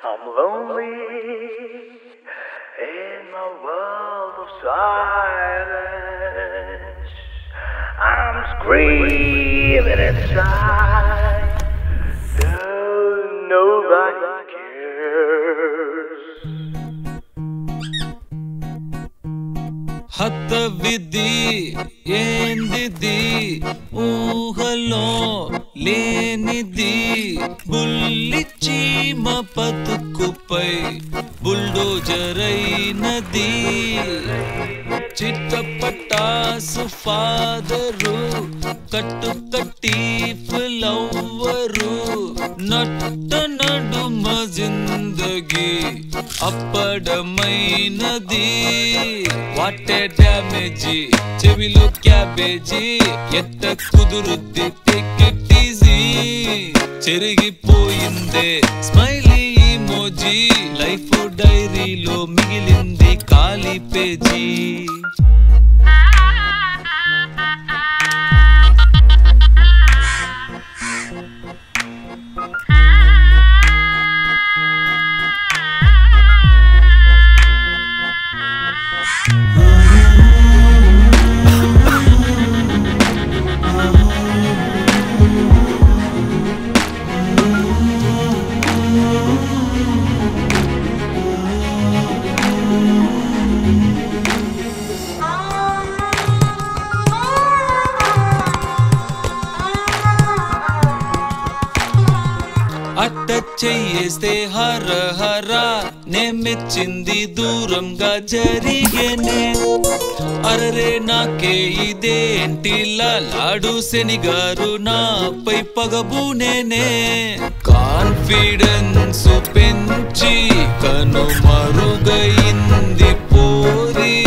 I'm lonely in my world of silence. I'm screaming inside. Though nobody cares. హత విధి ఏందిది ఊహలో లేనిది బుల్లి చీమ బతుకుపై బుల్డోజరైనది చిట్టపటాసు ఫాదరు కట్టు కట్టి ఫ్లవరు నట్ట నడుమ జిందగీ అప్పడమైనది వాటే డ్యామేజీ చెవిలో క్యాబేజీ ఎట్ట కుదురుద్ది టేక్ ఇట్ ఈజీ చెరిగిపోయిందే స్మైలీ మోజీ లైఫ్ డైరీలో మిగిలింది ఖాళీ పేజీ అట్ట చెయ్యేస్తే హర హర నే మెచ్చింది దూరంగా జరిగేనే అరరే నాకే ఇదేంటి లాడు శనిగారు నాపై పగబూనేనే కాన్ఫిడెన్స్ పెంచి కనుమరుగైంది పోరి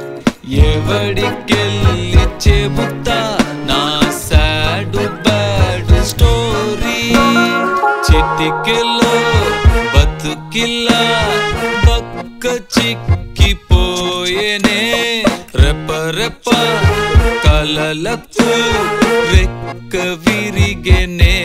ఎవడికెళ్ళి చెబుతా నా సాడు బ్యాడ్ స్టోరీ చిటికెలో బతుకిల్లా బక్క చిక్కిపోయేనే రెప రెప కలలకు రెక్క విరిగేనే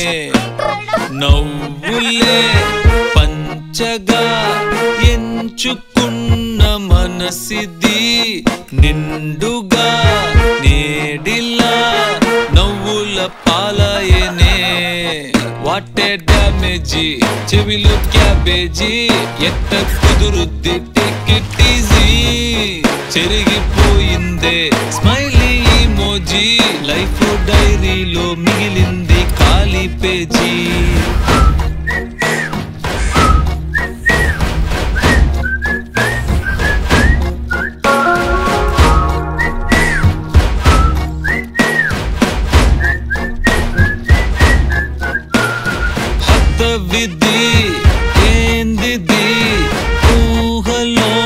నవ్వులే పంచగా ఎంచుకున్న మనసిది నిండుగా నేడిలా నవ్వుల పాలయనే వాటే డ్యామేజీ చెవిలో క్యాబేజీ ఎట్ట కుదురుద్ది టేక్ ఇట్ ఈజీ చెరిగిపోయిందే స్మైలీ మోజీ లైఫ్ డైరీలో మిగిలింది ఖాళీ పేజీ హత విధి ఏందిది ఊహలో